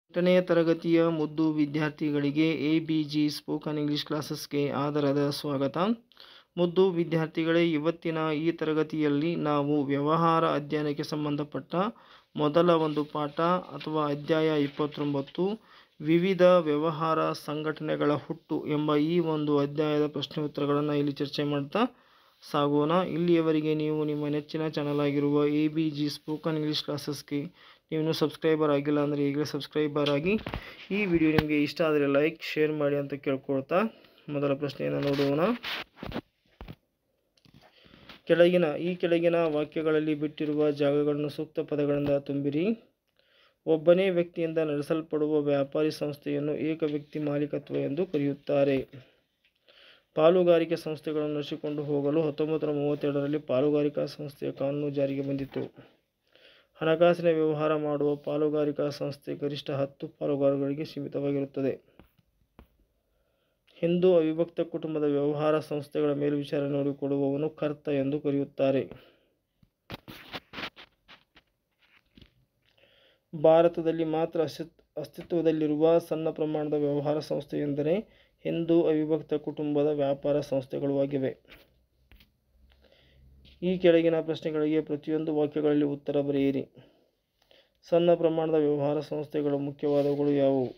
ಎಂಟನೆಯ ತರಗತಿಯ ಮುದ್ದು ವಿದ್ಯಾರ್ಥಿಗಳಿಗೆ A B G spoken English ಕ್ಲಾಸಸ್ಗೆ ಆದರದ ಸ್ವಾಗತ ಮುದ್ದು ವಿದ್ಯಾರ್ಥಿಗಳೇ ಇವತ್ತಿನ ಈ ತರಗತಿಯಲ್ಲಿ ನಾವು ವ್ಯವಹಾರ ಅಧ್ಯಯನಕ್ಕೆ ಸಂಬಂಧಪಟ್ಟ ಮೊದಲ ಒಂದು ಪಾಠ ಅಥವಾ ಅಧ್ಯಾಯ ಇಪ್ಪತ್ತೊಂಬತ್ತು ವಿವಿಧ ವ್ಯವಹಾರ ಸಂಘಟನೆಗಳ ಹುಟ್ಟು ಎಂಬ ಈ ಒಂದು ಅಧ್ಯಾಯದ ಪ್ರಶ್ನೆ ಉತ್ತರಗಳನ್ನು ಇಲ್ಲಿ ಚರ್ಚೆ ಮಾಡ್ತಾ ಸಾಗೋಣ ಇಲ್ಲಿಯವರೆಗೆ ನೀವು ನಿಮ್ಮ ನೆಚ್ಚಿನ ಚಾನಲ್ ಆಗಿರುವ A B G spoken English ಕ್ಲಾಸಸ್ಗೆ ನೀವು ಇನ್ನೂ ಸಬ್ಸ್ಕ್ರೈಬರ್ ಆಗಿಲ್ಲ ಅಂದರೆ ಈಗಲೇ ಸಬ್ಸ್ಕ್ರೈಬರ್ ಆಗಿ ಈ ವಿಡಿಯೋ ನಿಮಗೆ ಇಷ್ಟ ಆದರೆ ಲೈಕ್ ಶೇರ್ ಮಾಡಿ ಅಂತ ಕೇಳ್ಕೊಳ್ತಾ ಮೊದಲ ಪ್ರಶ್ನೆಯನ್ನು ನೋಡೋಣ ಕೆಳಗಿನ ಈ ಕೆಳಗಿನ ವಾಕ್ಯಗಳಲ್ಲಿ ಬಿಟ್ಟಿರುವ ಜಾಗಗಳನ್ನು ಸೂಕ್ತ ಪದಗಳಿಂದ ತುಂಬಿರಿ ಒಬ್ಬನೇ ವ್ಯಕ್ತಿಯಿಂದ ನಡೆಸಲ್ಪಡುವ ವ್ಯಾಪಾರಿ ಸಂಸ್ಥೆಯನ್ನು ಏಕ ವ್ಯಕ್ತಿ ಮಾಲೀಕತ್ವ ಎಂದು ಕರೆಯುತ್ತಾರೆ ಪಾಲುಗಾರಿಕೆ ಸಂಸ್ಥೆಗಳನ್ನು ನಡೆಸಿಕೊಂಡು ಹೋಗಲು ಹತ್ತೊಂಬತ್ತು ನೂರ ಮೂವತ್ತೆರಡರಲ್ಲಿ ಪಾಲುಗಾರಿಕಾ ಸಂಸ್ಥೆಯ ಕಾನೂನು ಜಾರಿಗೆ ಬಂದಿತು ಹಣಕಾಸಿನ ವ್ಯವಹಾರ ಮಾಡುವ ಪಾಲುಗಾರಿಕಾ ಸಂಸ್ಥೆ ಗರಿಷ್ಠ ಹತ್ತು ಪಾಲುಗಾರರಿಗೆ ಸೀಮಿತವಾಗಿರುತ್ತದೆ ಹಿಂದೂ ಅವಿಭಕ್ತ ಕುಟುಂಬದ ವ್ಯವಹಾರ ಸಂಸ್ಥೆಗಳ ಮೇಲ್ವಿಚಾರಣೆ ನೋಡಿಕೊಳ್ಳುವವನು ಕರ್ತ ಎಂದು ಕರೆಯುತ್ತಾರೆ ಭಾರತದಲ್ಲಿ ಮಾತ್ರ ಅಸ್ತಿತ್ ಅಸ್ತಿತ್ವದಲ್ಲಿರುವ ಸಣ್ಣ ಪ್ರಮಾಣದ ವ್ಯವಹಾರ ಸಂಸ್ಥೆ ಎಂದರೆ ಹಿಂದೂ ಅವಿಭಕ್ತ ಕುಟುಂಬದ ವ್ಯಾಪಾರ ಸಂಸ್ಥೆಗಳು ಆಗಿವೆ ಈ ಕೆಳಗಿನ ಪ್ರಶ್ನೆಗಳಿಗೆ ಪ್ರತಿಯೊಂದು ವಾಕ್ಯಗಳಲ್ಲಿ ಉತ್ತರ ಬರೆಯಿರಿ ಸಣ್ಣ ಪ್ರಮಾಣದ ವ್ಯವಹಾರ ಸಂಸ್ಥೆಗಳ ಮುಖ್ಯವಾದವುಗಳು ಯಾವುವು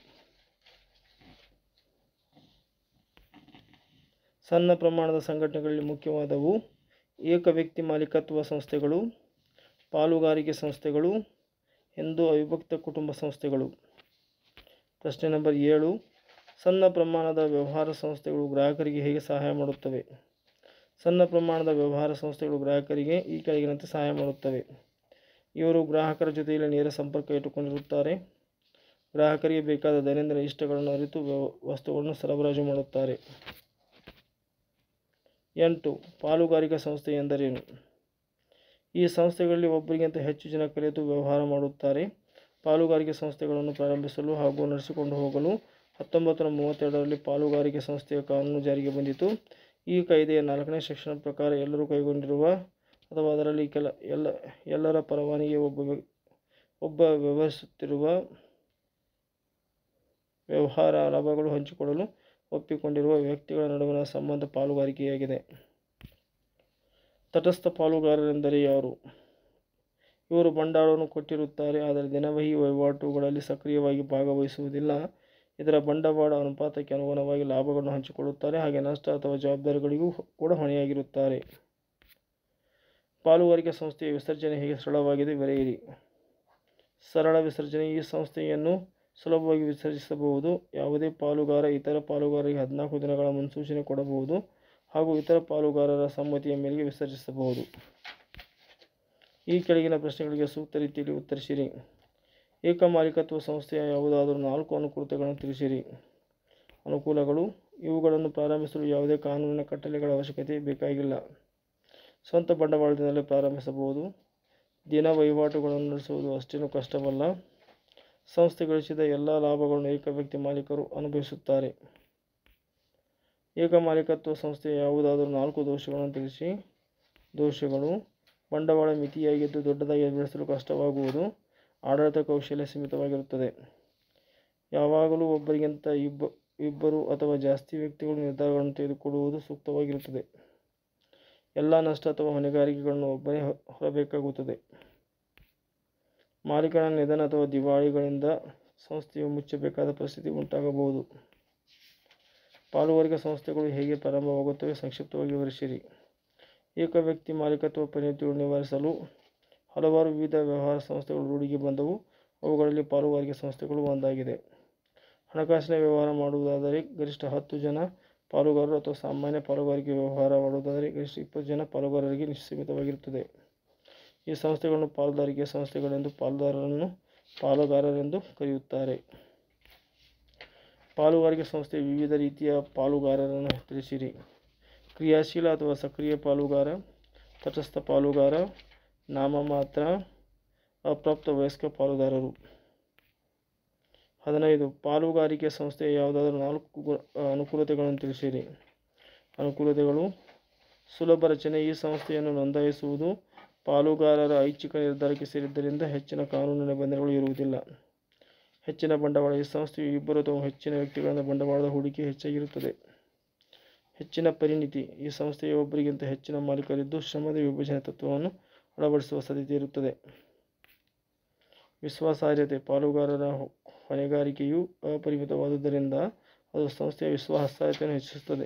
ಸಣ್ಣ ಪ್ರಮಾಣದ ಸಂಘಟನೆಗಳಲ್ಲಿ ಮುಖ್ಯವಾದವು ಏಕ ವ್ಯಕ್ತಿ ಮಾಲೀಕತ್ವ ಸಂಸ್ಥೆಗಳು ಪಾಲುಗಾರಿಕೆ ಸಂಸ್ಥೆಗಳು ಹಿಂದೂ ಅವಿಭಕ್ತ ಕುಟುಂಬ ಸಂಸ್ಥೆಗಳು ಪ್ರಶ್ನೆ ನಂಬರ್ ಏಳು ಸಣ್ಣ ಪ್ರಮಾಣದ ವ್ಯವಹಾರ ಸಂಸ್ಥೆಗಳು ಗ್ರಾಹಕರಿಗೆ ಹೇಗೆ ಸಹಾಯ ಮಾಡುತ್ತವೆ ಸಣ್ಣ ಪ್ರಮಾಣದ ವ್ಯವಹಾರ ಸಂಸ್ಥೆಗಳು ಗ್ರಾಹಕರಿಗೆ ಈ ಕೆಳಗಿನಂತೆ ಸಹಾಯ ಮಾಡುತ್ತವೆ ಇವರು ಗ್ರಾಹಕರ ಜೊತೆಯಲ್ಲಿ ನೇರ ಸಂಪರ್ಕ ಇಟ್ಟುಕೊಂಡಿರುತ್ತಾರೆ ಗ್ರಾಹಕರಿಗೆ ಬೇಕಾದ ದೈನಂದಿನ ಇಷ್ಟಗಳನ್ನು ಅರಿತು ವ್ಯವ ವಸ್ತುಗಳನ್ನು ಸರಬರಾಜು ಮಾಡುತ್ತಾರೆ ಎಂಟು ಪಾಲುಗಾರಿಕಾ ಸಂಸ್ಥೆ ಎಂದರೇನು ಈ ಸಂಸ್ಥೆಗಳಲ್ಲಿ ಒಬ್ಬರಿಗಿಂತ ಹೆಚ್ಚು ಜನ ಕಲಿತು ವ್ಯವಹಾರ ಮಾಡುತ್ತಾರೆ ಪಾಲುಗಾರಿಕೆ ಸಂಸ್ಥೆಗಳನ್ನು ಪ್ರಾರಂಭಿಸಲು ಹಾಗೂ ನಡೆಸಿಕೊಂಡು ಹೋಗಲು ಹತ್ತೊಂಬತ್ತು ನೂರ ಮೂವತ್ತೆರಡರಲ್ಲಿ ಪಾಲುಗಾರಿಕೆ ಸಂಸ್ಥೆಯ ಕಾನೂನು ಜಾರಿಗೆ ಬಂದಿತು ಈ ಕಾಯ್ದೆಯ ನಾಲ್ಕನೇ ಸೆಕ್ಷನ್ ಪ್ರಕಾರ ಎಲ್ಲರೂ ಕೈಗೊಂಡಿರುವ ಅಥವಾ ಅದರಲ್ಲಿ ಕೆಲ ಎಲ್ಲ ಎಲ್ಲರ ಪರವಾನಗಿ ಒಬ್ಬ ವ್ಯ- ಒಬ್ಬ ವ್ಯವಹರಿಸುತ್ತಿರುವ ವ್ಯವಹಾರ ಲಾಭಗಳು ಹಂಚಿಕೊಳ್ಳಲು ಒಪ್ಪಿಕೊಂಡಿರುವ ವ್ಯಕ್ತಿಗಳ ನಡುವಿನ ಸಂಬಂಧ ಪಾಲುಗಾರಿಕೆಯಾಗಿದೆ ತಟಸ್ಥ ಪಾಲುಗಾರರೆಂದರೆ ಯಾರು ಇವರು ಬಂಡವಾಳವನ್ನು ಕೊಟ್ಟಿರುತ್ತಾರೆ ಆದರೆ ದಿನವಹಿ ವಹಿವಾಟುಗಳಲ್ಲಿ ಸಕ್ರಿಯವಾಗಿ ಭಾಗವಹಿಸುವುದಿಲ್ಲ ಇದರ ಬಂಡವಾಳ ಅನುಪಾತಕ್ಕೆ ಅನುಗುಣವಾಗಿ ಲಾಭಗಳನ್ನು ಹಂಚಿಕೊಳ್ಳುತ್ತಾರೆ ಹಾಗೆ ನಷ್ಟ ಅಥವಾ ಜವಾಬ್ದಾರಿಗಳಿಗೂ ಕೂಡ ಹೊಣೆಯಾಗಿರುತ್ತಾರೆ ಪಾಲುಗಾರಿಕೆ ಸಂಸ್ಥೆಯ ವಿಸರ್ಜನೆ ಹೇಗೆ ಸರಳವಾಗಿದೆ ಬರೆಯಿರಿ ಸರಳ ವಿಸರ್ಜನೆ ಈ ಸಂಸ್ಥೆಯನ್ನು ಸುಲಭವಾಗಿ ವಿಸರ್ಜಿಸಬಹುದು ಯಾವುದೇ ಪಾಲುಗಾರ ಇತರ ಪಾಲುಗಾರರಿಗೆ ಹದಿನಾಲ್ಕು ದಿನಗಳ ಮುನ್ಸೂಚನೆ ಕೊಡಬಹುದು ಹಾಗೂ ಇತರ ಪಾಲುಗಾರರ ಸಮ್ಮತಿಯ ಮೇರೆಗೆ ವಿಸರ್ಜಿಸಬಹುದು ಈ ಕೆಳಗಿನ ಪ್ರಶ್ನೆಗಳಿಗೆ ಸೂಕ್ತ ರೀತಿಯಲ್ಲಿ ಉತ್ತರಿಸಿರಿ ಏಕ ಮಾಲೀಕತ್ವ ಸಂಸ್ಥೆಯ ಯಾವುದಾದರೂ ನಾಲ್ಕು ಅನುಕೂಲತೆಗಳನ್ನು ತಿಳಿಸಿರಿ ಅನುಕೂಲಗಳು ಇವುಗಳನ್ನು ಪ್ರಾರಂಭಿಸಲು ಯಾವುದೇ ಕಾನೂನಿನ ಕಟ್ಟಳೆಗಳ ಅವಶ್ಯಕತೆ ಬೇಕಾಗಿಲ್ಲ ಸ್ವಂತ ಬಂಡವಾಳದಿಂದಲೇ ಪ್ರಾರಂಭಿಸಬಹುದು ದಿನ ವಹಿವಾಟುಗಳನ್ನು ನಡೆಸುವುದು ಅಷ್ಟೇನೂ ಕಷ್ಟವಲ್ಲ ಸಂಸ್ಥೆ ಗಳಿಸಿದ ಎಲ್ಲ ಲಾಭಗಳನ್ನು ಏಕ ವ್ಯಕ್ತಿ ಮಾಲೀಕರು ಅನುಭವಿಸುತ್ತಾರೆ ಏಕ ಮಾಲೀಕತ್ವ ಸಂಸ್ಥೆಯ ಯಾವುದಾದರೂ ನಾಲ್ಕು ದೋಷಗಳನ್ನು ತಿಳಿಸಿ ದೋಷಗಳು ಬಂಡವಾಳ ಮಿತಿಯಾಗಿದ್ದು ದೊಡ್ಡದಾಗಿ ಬೆಳೆಸಲು ಕಷ್ಟವಾಗುವುದು ಆಡಳಿತ ಕೌಶಲ್ಯ ಸೀಮಿತವಾಗಿರುತ್ತದೆ ಯಾವಾಗಲೂ ಒಬ್ಬರಿಗಿಂತ ಇಬ್ಬ ಇಬ್ಬರು ಅಥವಾ ಜಾಸ್ತಿ ವ್ಯಕ್ತಿಗಳು ನಿರ್ಧಾರಗಳನ್ನು ತೆಗೆದುಕೊಳ್ಳುವುದು ಸೂಕ್ತವಾಗಿರುತ್ತದೆ ಎಲ್ಲ ನಷ್ಟ ಅಥವಾ ಹೊಣೆಗಾರಿಕೆಗಳನ್ನು ಒಬ್ಬನೇ ಹೊ- ಹೊರಬೇಕಾಗುತ್ತದೆ ಮಾಲೀಕನ ನಿಧನ ಅಥವಾ ದಿವಾಳಿಗಳಿಂದ ಸಂಸ್ಥೆಯು ಮುಚ್ಚಬೇಕಾದ ಪರಿಸ್ಥಿತಿ ಉಂಟಾಗಬಹುದು ಪಾಲುಗಾರಿಕಾ ಸಂಸ್ಥೆಗಳು ಹೇಗೆ ಪ್ರಾರಂಭವಾಗುತ್ತವೆ ಸಂಕ್ಷಿಪ್ತವಾಗಿ ವಿವರಿಸಿರಿ ಏಕ ವ್ಯಕ್ತಿ ಮಾಲೀಕತ್ವ ಪರಿಮಿತಿಗಳನ್ನು ನಿವಾರಿಸಲು ಹಲವಾರು ವಿವಿಧ ವ್ಯವಹಾರ ಸಂಸ್ಥೆಗಳು ರೂಢಿಗೆ ಬಂದವು ಅವುಗಳಲ್ಲಿ ಪಾಲುಗಾರಿಕೆ ಸಂಸ್ಥೆಗಳು ಒಂದಾಗಿದೆ ಹಣಕಾಸಿನ ವ್ಯವಹಾರ ಮಾಡುವುದಾದರೆ ಗರಿಷ್ಠ ಹತ್ತು ಜನ ಪಾಲುಗಾರರು ಅಥವಾ ಸಾಮಾನ್ಯ ಪಾಲುಗಾರಿಕೆ ವ್ಯವಹಾರ ಮಾಡುವುದಾದರೆ ಗರಿಷ್ಠ ಇಪ್ಪತ್ತು ಜನ ಪಾಲುಗಾರರಿಗೆ ಸೀಮಿತವಾಗಿರುತ್ತದೆ ಈ ಸಂಸ್ಥೆಗಳನ್ನು ಪಾಲುದಾರಿಕೆ ಸಂಸ್ಥೆಗಳೆಂದು ಪಾಲುದಾರರನ್ನು ಪಾಲುಗಾರರೆಂದು ಕರೆಯುತ್ತಾರೆ ಪಾಲುಗಾರಿಕೆ ಸಂಸ್ಥೆ ವಿವಿಧ ರೀತಿಯ ಪಾಲುಗಾರರನ್ನು ತಿಳಿಸಿರಿ ಕ್ರಿಯಾಶೀಲ ಅಥವಾ ಸಕ್ರಿಯ ಪಾಲುಗಾರ ತಟಸ್ಥ ಪಾಲುಗಾರ ನಾಮಮಾತ್ರ ಅಪ್ರಾಪ್ತ ವಯಸ್ಕ ಪಾಲುದಾರರು ಹದಿನೈದು ಪಾಲುಗಾರಿಕೆ ಸಂಸ್ಥೆಯ ಯಾವುದಾದರೂ ನಾಲ್ಕು ಗು- ಅನುಕೂಲತೆಗಳನ್ನು ತಿಳಿಸಿರಿ ಅನುಕೂಲತೆಗಳು ಸುಲಭ ರಚನೆ ಈ ಸಂಸ್ಥೆಯನ್ನು ನೋಂದಾಯಿಸುವುದು ಪಾಲುಗಾರರ ಐಚ್ಛಿಕ ನಿರ್ಧಾರಕ್ಕೆ ಸೇರಿದ್ದರಿಂದ ಹೆಚ್ಚಿನ ಕಾನೂನು ನಿಬಂಧನೆಗಳು ಇರುವುದಿಲ್ಲ ಹೆಚ್ಚಿನ ಬಂಡವಾಳ ಈ ಸಂಸ್ಥೆಯು ಇಬ್ಬರು ಅಥವಾ ಹೆಚ್ಚಿನ ವ್ಯಕ್ತಿಗಳಿಂದ ಬಂಡವಾಳದ ಹೂಡಿಕೆ ಹೆಚ್ಚಾಗಿರುತ್ತದೆ ಹೆಚ್ಚಿನ ಪರಿಣಿತಿ ಈ ಸಂಸ್ಥೆಯು ಒಬ್ಬರಿಗಿಂತ ಹೆಚ್ಚಿನ ಮಾಲೀಕರಿದ್ದು ಶ್ರಮದ ವಿಭಜನೆ ತತ್ವವನ್ನು ಅಳವಡಿಸುವ ಸಾಧ್ಯತೆ ಇರುತ್ತದೆ ವಿಶ್ವಾಸಾರ್ಹತೆ ಪಾಲುಗಾರರ ಹೊ- ಹೊಣೆಗಾರಿಕೆಯು ಅಪರಿಮಿತವಾದುದರಿಂದ ಅದು ಸಂಸ್ಥೆಯ ವಿಶ್ವಾಸಾರ್ಹತೆಯನ್ನು ಹೆಚ್ಚಿಸುತ್ತದೆ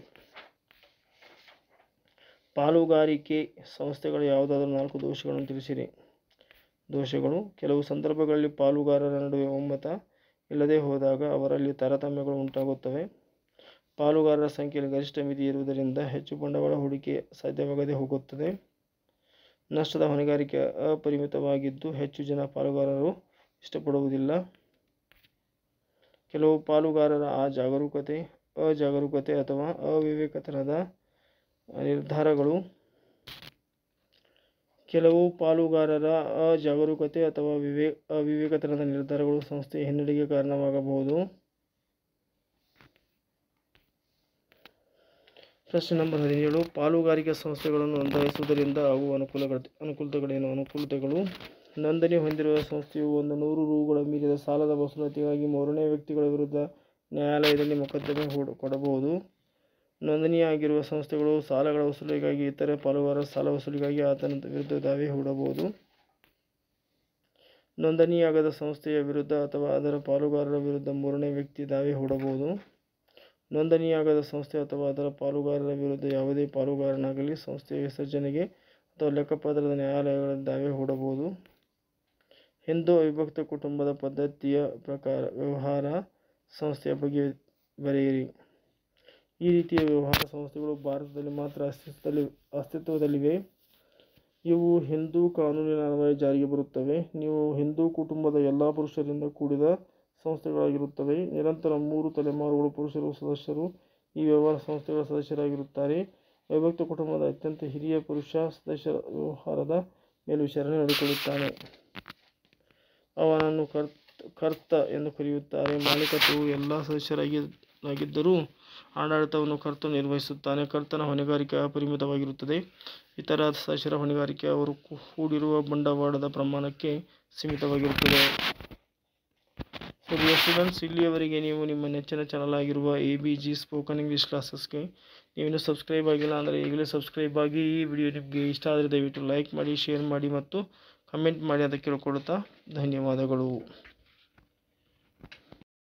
ಪಾಲುಗಾರಿಕೆ ಸಂಸ್ಥೆಗಳ ಯಾವುದಾದರೂ ನಾಲ್ಕು ದೋಷಗಳನ್ನು ತಿಳಿಸಿರಿ ದೋಷಗಳು ಕೆಲವು ಸಂದರ್ಭಗಳಲ್ಲಿ ಪಾಲುಗಾರರ ನಡುವೆ ಒಮ್ಮತ ಇಲ್ಲದೆ ಹೋದಾಗ ಅವರಲ್ಲಿ ತಾರತಮ್ಯಗಳು ಉಂಟಾಗುತ್ತವೆ ಪಾಲುಗಾರರ ಸಂಖ್ಯೆಯಲ್ಲಿ ಗರಿಷ್ಠ ಮಿತಿ ಇರುವುದರಿಂದ ಹೆಚ್ಚು ಬಂಡವಾಳ ಹೂಡಿಕೆ ಸಾಧ್ಯವಾಗದೆ ಹೋಗುತ್ತದೆ ನಷ್ಟದ ಹೊಣೆಗಾರಿಕೆ ಅಪರಿಮಿತವಾಗಿದ್ದು ಹೆಚ್ಚು ಜನ ಪಾಲುಗಾರರು ಇಷ್ಟಪಡುವುದಿಲ್ಲ ಕೆಲವು ಪಾಲುಗಾರರ ಅಜಾಗರೂಕತೆ ಅಜಾಗರೂಕತೆ ಅಥವಾ ಅವಿವೇಕತನದ ನಿರ್ಧಾರಗಳು ಕೆಲವು ಪಾಲುಗಾರರ ಅಜಾಗರೂಕತೆ ಅಥವಾ ವಿವೇ ಅವಿವೇಕತನದ ನಿರ್ಧಾರಗಳು ಸಂಸ್ಥೆಯ ಹಿನ್ನಡೆಗೆ ಕಾರಣವಾಗಬಹುದು ಪ್ರಶ್ನೆ ನಂಬರ್ ಹದಿನೇಳು ಪಾಲುಗಾರಿಕೆ ಸಂಸ್ಥೆಗಳನ್ನು ನೋಂದಾಯಿಸುವುದರಿಂದ ಆಗುವ ಅನುಕೂಲಗಳ ಅನುಕೂಲತೆಗಳೇನು ಅನುಕೂಲತೆಗಳು ನೋಂದಣಿ ಹೊಂದಿರುವ ಸಂಸ್ಥೆಯು ಒಂದು ನೂರು ರುಗಳ ಮೀರಿದ ಸಾಲದ ವಸೂಲಾತಿಗಾಗಿ ಮೂರನೇ ವ್ಯಕ್ತಿಗಳ ವಿರುದ್ಧ ನ್ಯಾಯಾಲಯದಲ್ಲಿ ಮೊಕದ್ದಮೆ ಹೂಡ ಕೊಡಬಹುದು ನೋಂದಣಿಯಾಗಿರುವ ಸಂಸ್ಥೆಗಳು ಸಾಲಗಳ ವಸೂಲಿಗಾಗಿ ಇತರೆ ಪಾಲುಗಾರರ ಸಾಲ ವಸೂಲಿಗಾಗಿ ಆತನ ವಿರುದ್ಧ ದಾವೆ ಹೂಡಬಹುದು ನೋಂದಣಿಯಾಗದ ಸಂಸ್ಥೆಯ ವಿರುದ್ಧ ಅಥವಾ ಅದರ ಪಾಲುಗಾರರ ವಿರುದ್ಧ ಮೂರನೇ ವ್ಯಕ್ತಿ ದಾವೆ ಹೂಡಬಹುದು ನೋಂದಣಿಯಾಗದ ಸಂಸ್ಥೆ ಅಥವಾ ಅದರ ಪಾಲುಗಾರರ ವಿರುದ್ಧ ಯಾವುದೇ ಪಾಲುಗಾರನಾಗಲಿ ಸಂಸ್ಥೆಯ ವಿಸರ್ಜನೆಗೆ ಅಥವಾ ಲೆಕ್ಕಪತ್ರದ ನ್ಯಾಯಾಲಯಗಳಲ್ಲಿ ದಾವೆ ಹೂಡಬಹುದು ಹಿಂದೂ ಅವಿಭಕ್ತ ಕುಟುಂಬದ ಪದ್ಧತಿಯ ಪ್ರಕಾರ ವ್ಯವಹಾರ ಸಂಸ್ಥೆಯ ಬಗ್ಗೆ ಬರೆಯಿರಿ ಈ ರೀತಿಯ ವ್ಯವಹಾರ ಸಂಸ್ಥೆಗಳು ಭಾರತದಲ್ಲಿ ಮಾತ್ರ ಅಸ್ತಿತ್ವದಲ್ಲಿ ಅಸ್ತಿತ್ವದಲ್ಲಿವೆ ಇವು ಹಿಂದೂ ಕಾನೂನಿನ ಅನ್ವಯ ಜಾರಿಗೆ ಬರುತ್ತವೆ ನೀವು ಹಿಂದೂ ಕುಟುಂಬದ ಎಲ್ಲ ಪುರುಷರಿಂದ ಕೂಡಿದ ಸಂಸ್ಥೆಗಳಾಗಿರುತ್ತವೆ ನಿರಂತರ ಮೂರು ತಲೆಮಾರುಗಳು ಪುರುಷರು ಸದಸ್ಯರು ಈ ವ್ಯವಹಾರ ಸಂಸ್ಥೆಗಳ ಸದಸ್ಯರಾಗಿರುತ್ತಾರೆ ಅವಿಭಕ್ತ ಕುಟುಂಬದ ಅತ್ಯಂತ ಹಿರಿಯ ಪುರುಷ ಸದಸ್ಯರ ವ್ಯವಹಾರದ ಮೇಲೆ ವಿಚಾರಣೆ ನೋಡಿಕೊಳ್ಳುತ್ತಾನೆ ಅವನನ್ನು ಕರ್ತ ಕರ್ತ ಎಂದು ಕರೆಯುತ್ತಾರೆ ಮಾಲೀಕತ್ವವು ಎಲ್ಲ ಸದಸ್ಯರಾಗಿ ಆಗಿದ್ದರೂ ಆಡಳಿತವನ್ನು ಕರ್ತನು ನಿರ್ವಹಿಸುತ್ತಾನೆ ಕರ್ತನ ಹೊಣೆಗಾರಿಕೆ ಅಪರಿಮಿತವಾಗಿರುತ್ತದೆ ಇತರ ಸದಸ್ಯರ ಹೊಣೆಗಾರಿಕೆ ಅವರು ಕು- ಹೂಡಿರುವ ಬಂಡವಾಳದ ಪ್ರಮಾಣಕ್ಕೆ ಸೀಮಿತವಾಗಿರುತ್ತದೆ ಸೊ ಡಿಯರ್ ಸ್ಟೂಡೆಂಟ್ಸ್ ಇಲ್ಲಿಯವರೆಗೆ ನೀವು ನಿಮ್ಮ ನೆಚ್ಚಿನ ಚಾನಲ್ ಆಗಿರುವ A B G spoken English ಕ್ಲಾಸಸ್ಗೆ ನೀವಿನ್ನೂ ಸಬ್ಸ್ಕ್ರೈಬ್ ಆಗಿಲ್ಲ ಅಂದರೆ ಈಗಲೇ ಸಬ್ಸ್ಕ್ರೈಬ್ ಆಗಿ ಈ ವಿಡಿಯೋ ನಿಮಗೆ ಇಷ್ಟ ಆದರೆ ದಯವಿಟ್ಟು ಲೈಕ್ ಮಾಡಿ ಶೇರ್ ಮಾಡಿ ಮತ್ತು ಕಮೆಂಟ್ ಮಾಡಿ ಅಂತ ಕೇಳ್ಕೊಳ್ತಾ ಧನ್ಯವಾದಗಳು